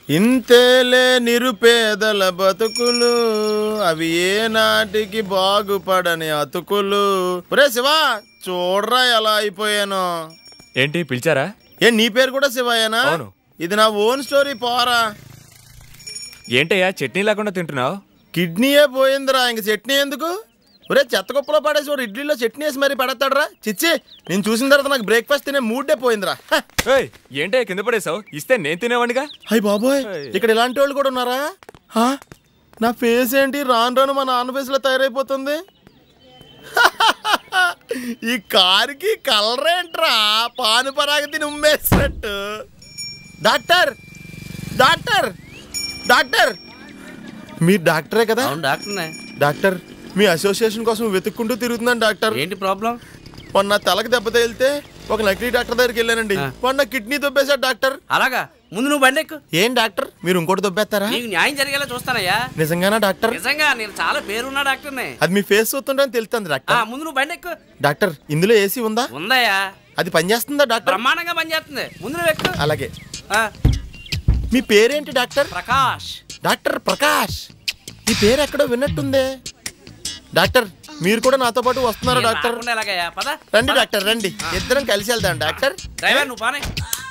ఇంతేలే నిరుపేదల బతుకులు అవి ఏ నాటికి బాగుపడని అతుకులు ఒరే శివా చూడరా ఎలా అయిపోయాను ఏంటి పిలిచారా ఏ నీ పేరు కూడా శివయ్యనా అవును. ఇది నా ఓన్ స్టోరీ పోరా ఏంటయ్యా చట్నీ లేకుండా తింటున్నావు కిడ్నీయే పోయిందిరా ఇంక చట్నీ ఎందుకు ఒరే చెత్త కుప్పలో పడేసి వాడు ఇడ్లీలో చట్నీ వేసి మరీ పడతాడరా చిచ్చి నేను చూసిన తర్వాత నాకు బ్రేక్ఫాస్ట్ తినే మూడే పోయిందిరా హ! ఏయ్ ఏంటయ్యా కింద పడేసావు ఇస్తే నేను తినేవాడిగా అయ్య బాబోయ్ ఇక్కడ ఇలాంటి వాళ్ళు కూడా ఉన్నారా హా? నా ఫేస్ ఏంటి రాను రాను మా నాన్న ఫేస్ లో తయారైపోతుంది ఈ కారుకి కలర్ ఏంట్రా పాను పరాగ తిని ఉమ్మేసినట్టు డాక్టర్ డాక్టర్ డాక్టర్ మీరు డాక్టరే కదా అవును డాక్టర్నే డాక్టర్ మీ అసోసియేషన్ కోసం వెతుక్కుంటూ తిరుగుతున్నాను డాక్టర్ ఏంటి ప్రాబ్లం మొన్న తలకి దెబ్బ తగిలితే ఒక నకిలీ డాక్టర్ దగ్గరికి వెళ్ళానండి ఆ. మొన్న కిడ్నీ దొబ్బేశాడు డాక్టర్ అలాగా ముందు నువ్వు బండి ఎక్కు ఏం డాక్టర్ మీరు ఇంకోటి దొబ్బేస్తారా నీకు న్యాయం జరిగేలా చూస్తానయ్యా నిజంగానా డాక్టర్ నిజంగా నేను చాలా పేరున్న డాక్టర్నే అది మీ ఫేస్ చూస్తుంటే తెలుస్తుంది ఆ డాక్టర్ ముందు నువ్వు బండి ఎక్కు డాక్టర్ ఇందులో ఏసీ ఉందా ఉందయ్యా అది పనిచేస్తుందా డాక్టర్ బ్రహ్మాండంగా పనిచేస్తుంది ముందు నువ్వు ఎక్కు అలాగే ఆ, మీ పేరేంటి డాక్టర్ ప్రకాష్ డాక్టర్ ప్రకాష్ ఈ పేరు ఎక్కడో విన్నట్టుందే డాక్టర్ మీరు కూడా నాతో పాటు వస్తున్నారా నేను డాక్టర్ రాకుండా ఎలాగయ్యా పద రండి పద. డాక్టర్ రండి ఇద్దరం కలిసి వెళ్దాం డాక్టర్ డ్రైవర్ నువ్వు పానే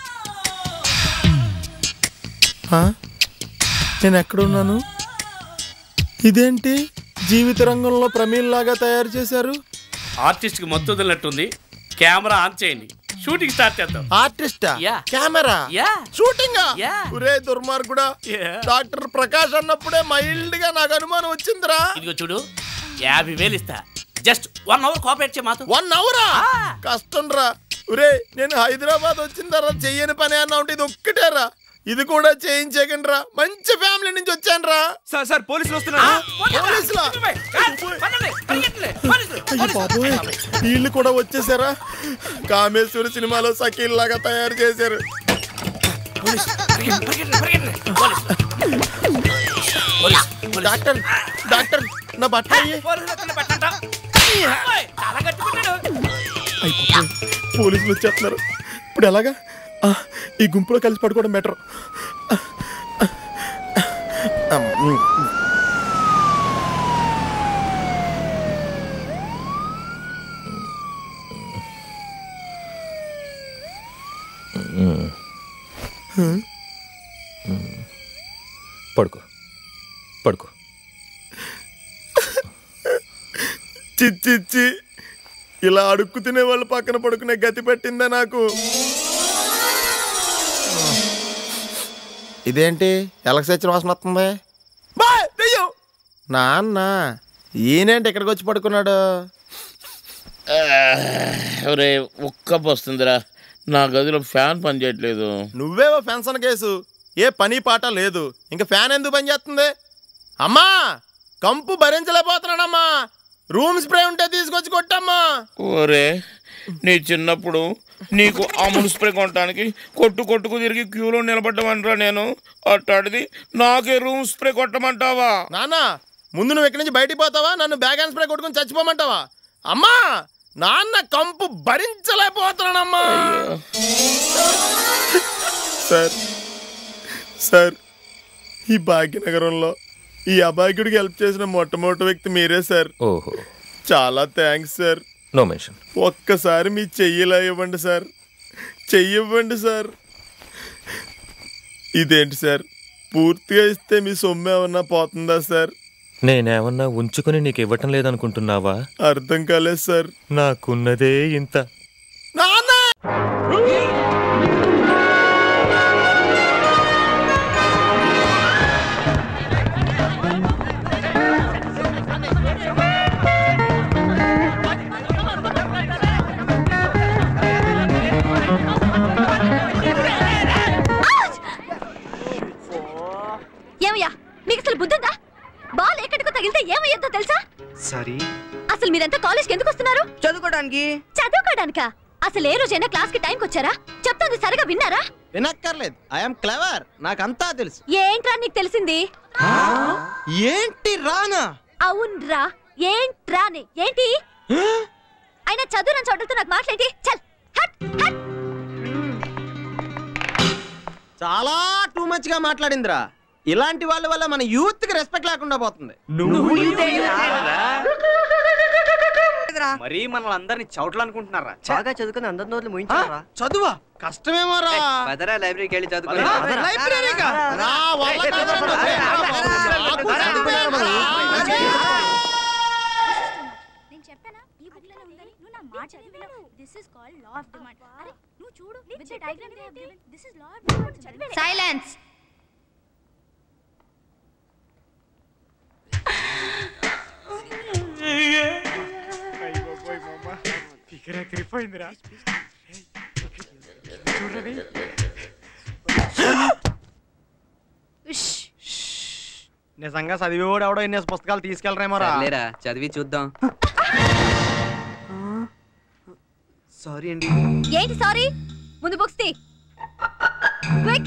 ఆ? నేను ఎక్కడున్నాను ఇదేంటి జీవిత రంగంలో ప్రమీల్ లాగా తయారు చేశారు ఆర్టిస్ట్ కి మత్తు వదిలినట్టుంది కెమెరా ఆన్ చేయండి షూటింగ్ స్టార్ట్ చేద్దాం ఆర్టిస్టా Yeah. Camera Yeah. Shooting Yeah. ఒరే దుర్మార్గుడా Yeah. డాక్టర్ ప్రకాష్ అన్నప్పుడే మైల్డ్ గా నాకు అనుమానం వచ్చిందిరా ఇదిగో చూడు యాభై వేలు ఇస్తా జస్ట్ వన్ అవర్ కోఆపరేట్ చేయ మాతో వన్ అవరా Ah. కష్టం రా ఒరే నేను హైదరాబాద్ వచ్చిన తర్వాత చెయ్యని పని అన్నా ఉంటే ఇది ఒక్కటేరా ఇది కూడా చేయించకండి రా మంచి ఫ్యామిలీ నుంచి వచ్చాను రా సార్ సార్ పోలీసులు వస్తున్నారు పోలీసులా? అయ్యో బాబోయ్ వీళ్ళు కూడా వచ్చేసారా కామేశ్వరి సినిమాలో సకీల్ లాగా తయారు చేశారు డాక్టర్ డాక్టర్ నా బట్ట అయ్యి. చాలా కట్టుకున్నాడు అయిపోతుంది. పోలీసులు వచ్చేస్తున్నారు ఇప్పుడు ఎలాగా ఆ, ఈ గుంపులో కలిసి పడుకోవడం బెటర్ పడుకో పడుకో చిచ్చిచ్చి ఇలా అడుక్కు తినే వాళ్ళ పక్కన పడుకునే గతి పట్టిందా నాకు ఇదేంటి ఎలక్సచ్చిన వాసన వస్తుంది బా, దెయ్యం! నాన్న ఈయనేంటి ఇక్కడికి వచ్చి పడుకున్నాడు ఒరే ఒక్క వస్తుందిరా నా గదిలో ఫ్యాన్ పనిచేయట్లేదు నువ్వేవో పెన్షన్ కేసు ఏ పని పాట లేదు ఇంకా ఫ్యాన్ ఎందుకు పని చేస్తుంది అమ్మా కంపు భరించలేకపోతున్నాడమ్మా రూమ్ స్ప్రే ఉంటే తీసుకొచ్చి కొట్టమ్మా ఒరే నీ చిన్నప్పుడు నీకు అమూల్ స్ప్రే కొనడానికి కొట్టు కొట్టుకు తిరిగి క్యూలో నిలబడ్డమంటరా నేను అట్టాడిది నాకే రూమ్ స్ప్రే కొట్టమంటావా నాన్న ముందు నువ్వు ఇక్కడి నుంచి బయటికి పోతావా నన్ను బ్యాగ్ అండ్ స్ప్రే కొట్టుకుని చచ్చిపోమంటావా అమ్మా నాన్న కంపు భరించలేకపోతున్నానమ్మా సార్ సార్ ఈ భాగ్యనగరంలో ఈ అభాగ్యుడికి హెల్ప్ చేసిన మొట్టమొదటి వ్యక్తి మీరే సార్ ఓహో చాలా థ్యాంక్స్ సార్ నో మెన్షన్ ఒక్కసారి మీ చెయ్యిలా ఇవ్వండి సార్ చెయ్యి ఇవ్వండి సార్ ఇదేంటి సార్ పూర్తిగా ఇస్తే మీ సొమ్ము ఏమన్నా పోతుందా సార్ నేనేమన్నా ఉంచుకుని నీకు ఇవ్వటం లేదనుకుంటున్నావా అర్థం కాలేదు సార్ నాకున్నదే ఇంత నాన్న ఏమయ్యా మీకు అసలు బుద్ధుందా బాల్ ఎక్కడికో తగిలితే ఏమయ్యద్దో తెలుసా సారీ అసలు మీరంతా కాలేజ్కి ఎందుకు వస్తున్నారు చదువుకోవడానికి చదువుకోడానికా అసలు ఏ రోజైనా క్లాస్ కి టైంకి వచ్చారా చెప్తుంది సరిగా విన్నారా వినక్కర్లేదు ఐఎమ్ క్లవర్ నాకంతా తెలుసు ఏంట్రా నీకు తెలిసింది ఏంటి రానా అవునరా ఏంట్రాని ఏంటి అయినా చదువు చోటలతో నాకు మాట్లాడి చల్ హట్ హట్ చాలా టూ మచ్ గా మాట్లాడిందిరా ఇలాంటి వాళ్ళ వల్ల మన యూత్ కి రెస్పెక్ట్ లేకుండా పోతుంది మరీ మనల్ని అందరినీ చౌట్లు అనుకుంటున్నారా బాగా చదువుకుని అందరి నోట్లు ఆ, ముయించారా చదువా కష్టమేమో రా పదరా లైబ్రరీకి వెళ్ళి చదువుకో లైబ్రరీకా? నా వల్ల కాదురా, నాకు చదివినారు మరి. నేను చెప్పానా ఈ బుక్ లోనే ఉందని నువ్వు నా మాట చదివినావు this is called law of demand అరే నువ్వు చూడు with the diagram they have given this is law of demand silence నిజంగా చదివేవాడు ఎవడో ఎన్ని పుస్తకాలు తీసుకెళ్ళరేమోరా లేరా చదివి చూద్దాం సారీ అండి ఏంటి సారీ ముందు బుక్స్ తీ క్విక్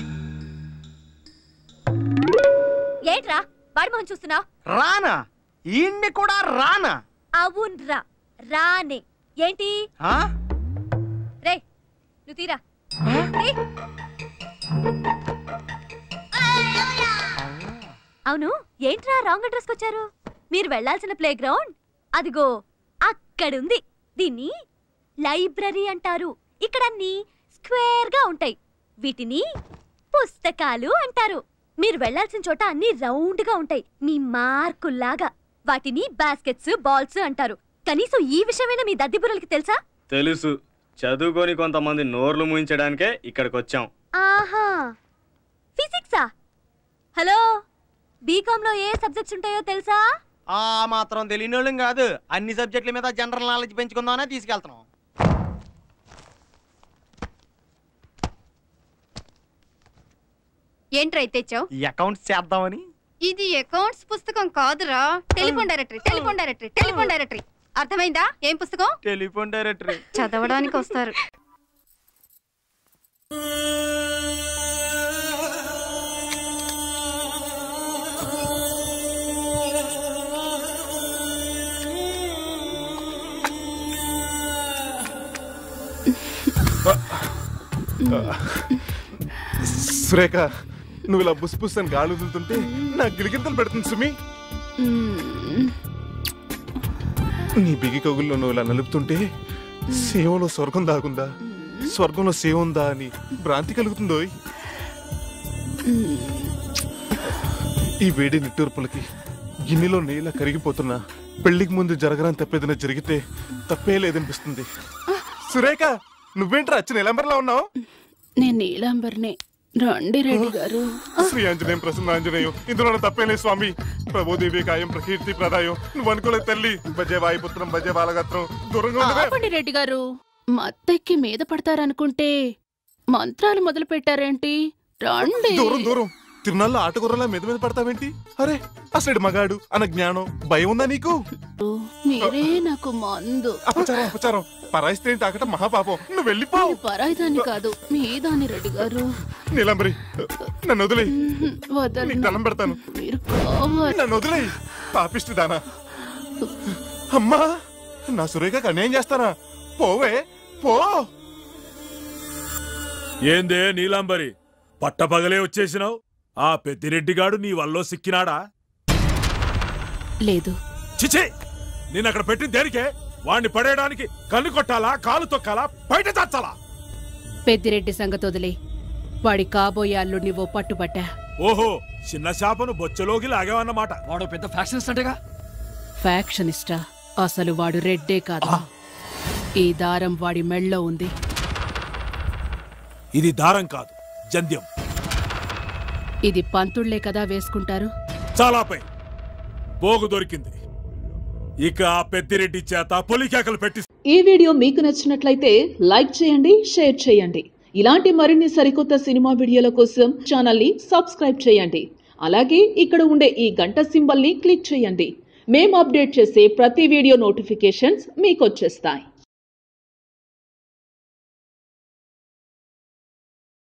ఏంట్రా వాడి మొహం చూస్తున్నావు రానా ఈయన్ని కూడా రానా అవునరా రానే ఏంటి ఆ? రే నువ్వు తీరా తీ. అవును ఏంట్రా రాంగ్ అడ్రస్కి వచ్చారు మీరు వెళ్ళాల్సిన ప్లే గ్రౌండ్ అదిగో అక్కడుంది దీన్ని లైబ్రరీ అంటారు ఇక్కడ అన్ని స్క్వేర్ గా ఉంటాయి వీటిని పుస్తకాలు అంటారు మీరు వెళ్ళాల్సిన చోట అన్ని రౌండ్ గా ఉంటాయి మీ మార్కుల్లాగా వాటిని బాస్కెట్స్ బాల్స్ అంటారు కనీసం ఈ విషయమైనా మీ దద్దిబుర్రలకి తెలుసా తెలుసు చదువుకొని కొంతమంది నోర్లు ముయించడానికే ఇక్కడికి వచ్చాం ఆహా ఫిజిక్సా హలో బీకామ్ లో ఏ సబ్జెక్ట్స్ ఉంటాయో తెలుసా ఆ మాత్రం తెలియని వాళ్ళం కాదు అన్ని సబ్జెక్టుల మీద జనరల్ నాలెడ్జ్ పెంచుకుందామనే తీసుకెళ్తున్నాం ఏంట్రా తెచ్చావు ఈ అకౌంట్స్ చేద్దామని ఇది అకౌంట్స్ పుస్తకం కాదురా telephone directory telephone directory telephone directory అర్థమైందా ఏం పుస్తకం టెలిఫోన్ డైరెక్టరీ చదవడానికి వస్తారు సురేఖ నువ్వు ఇలా బుస్ బుస్ అని గాలి వదులుతుంటే నా గిలిగింతలు పెడుతుంది సుమి నీ బిగి కగుల్లో నువ్వు ఇలా నలుపుతుంటే సేవలో స్వర్గం దాగుందా స్వర్గంలో సేవ ఉందా అని భ్రాంతి కలుగుతుందో ఈ వేడి నిట్టూర్పులకి గిన్నెలో నీళ్ళ కరిగిపోతున్నా పెళ్లికి ముందు జరగని తప్పేదైనా జరిగితే తప్పే లేదనిపిస్తుంది సురేఖ నువ్వేంట్రా వచ్చిన ఎలంబర్లా ఉన్నావు నేను నీలాంబర్నే రండి రెడ్డి గారు శ్రీ ఆంజనేయం ప్రసన్న ఆంజనేయం ఇందులో తప్పేలే స్వామి ప్రభుదేవి కాయం ప్రకీర్తి ప్రదాయం నువ్వు అనుకోలేదు తల్లి భజే వాయుపుత్రం భజే బాలగత్రం దూరంగా ఉండవే ఆపండి రెడ్డి గారు మత్తెక్కి మీద పడతారనుకుంటే మంత్రాలు మొదలు పెట్టారేంటి రండి దూరం దూరం తిరునాళ్ళలో ఆటగుర్రలా మీద మీద పడతావేంటి అరే అసలు మగాడు అన్న జ్ఞానం భయం ఉందా నీకు మీరే నాకు మందు అపచారం అపచారం పరాయిస్తే తాకట మహాపాపం నువ్వు వెళ్ళిపో నేను పరాయిదాన్ని కాదు మీదాని రెడ్డి గారు నీలంబరి నన్ను వదిలే వదలను నీకు దండం పెడతాను మీరు కావాలి నన్ను వదిలే పాపిష్టి దానా అమ్మా నా సురేఖకు అన్యాయం చేస్తానా పోవే పో ఏందే నీలాంబరి పట్టపగలే వచ్చేసినావు ఆ పెద్దిరెడ్డిగాడు నీ వల్లో సిక్కినాడా లేదు చిచే నేను అక్కడ పెట్టిన దేనికే వాణ్ణి పడేయడానికి కన్ను కొట్టాలా కాలు తొక్కాలా బయట చచ్చాలా పెద్దిరెడ్డి సంగతి వదిలే వాడి కాబోయే అల్లుడిని ఓ పట్టుబట్టా ఓహో చిన్న చేపను బొచ్చలోకి లాగావన్నమాట వాడు పెద్ద ఫ్యాక్షనిస్ట్ అంటేగా ఫ్యాక్షనిస్టా అసలు వాడు రెడ్డే కాదు ఈ దారం వాడి మెళ్ళో ఉంది ఇది దారం కాదు జంధ్యం ఇది పంతుళ్లే కదా వేసుకుంటారు చాలాపై పోగు దొరికింది ఇక ఆ పెద్దిరెడ్డి చేత పొలికేకలు పెట్టి ఈ వీడియో మీకు నచ్చినట్లయితే లైక్ చేయండి షేర్ చేయండి ఇలాంటి మరిన్ని సరికొత్త సినిమా వీడియోల కోసం ఛానల్ని సబ్స్క్రైబ్ చేయండి అలాగే ఇక్కడ ఉండే ఈ గంట సింబల్ని క్లిక్ చేయండి మేము అప్డేట్ చేసే ప్రతి వీడియో నోటిఫికేషన్స్ మీకు వచ్చేస్తాయి